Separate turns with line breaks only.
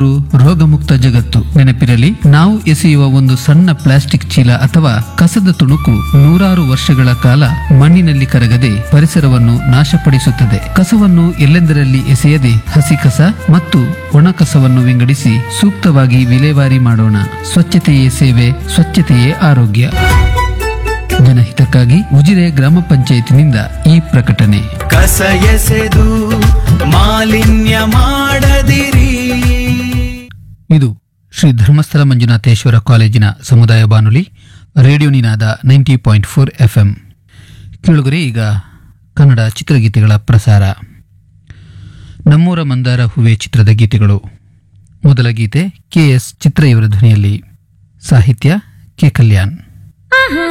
ರೋಗಮುಕ್ತ ಜಗತ್ತು ನೆನಪಿರಲಿ ನಾವು ಎಸೆಯುವ ಒಂದು ಸಣ್ಣ ಪ್ಲಾಸ್ಟಿಕ್ ಚೀಲ ಅಥವಾ ಕಸದ ತುಣುಕು ನೂರಾರು ವರ್ಷಗಳ ಕಾಲ ಮಣ್ಣಿನಲ್ಲಿ ಕರಗದೆ ಪರಿಸರವನ್ನು ನಾಶಪಡಿಸುತ್ತದೆ ಕಸವನ್ನು ಎಲ್ಲೆಂದರಲ್ಲಿ ಎಸೆಯದೆ ಹಸಿ ಕಸ ಮತ್ತು ಒಣ ಕಸವನ್ನು ವಿಂಗಡಿಸಿ ಸೂಕ್ತವಾಗಿ ವಿಲೇವಾರಿ ಮಾಡೋಣ ಸ್ವಚ್ಛತೆಯೇ ಸೇವೆ ಸ್ವಚ್ಛತೆಯೇ ಆರೋಗ್ಯ ಜನಹಿತಕ್ಕಾಗಿ ಉಜಿರೆ ಗ್ರಾಮ ಪಂಚಾಯತಿನಿಂದ ಈ ಪ್ರಕಟಣೆ
ಕಸ ಎಸೆದು ಮಾಲಿನ್ಯ ಮಾಡದಿರಿ
ಇದು ಶ್ರೀ ಧರ್ಮಸ್ಥಳ ಮಂಜುನಾಥೇಶ್ವರ ಕಾಲೇಜಿನ ಸಮುದಾಯ ಬಾನುಲಿ radio Ninaada ninety point four F M ಕೇಳುಗರೆ ಈಗ ಕನ್ನಡ ಚಿತ್ರಗೀತೆಗಳ ಪ್ರಸಾರ ನಮ್ಮೂರ ಮಂದಾರ ಹೂವೆ ಚಿತ್ರದ ಗೀತೆಗಳು ಮೊದಲ ಗೀತೆ ಕೆ ಎಸ್ ಚಿತ್ರ ಇವರ ಧ್ವನಿಯಲ್ಲಿ ಸಾಹಿತ್ಯ ಕೆ ಕಲ್ಯಾಣ್
ಆಹಾ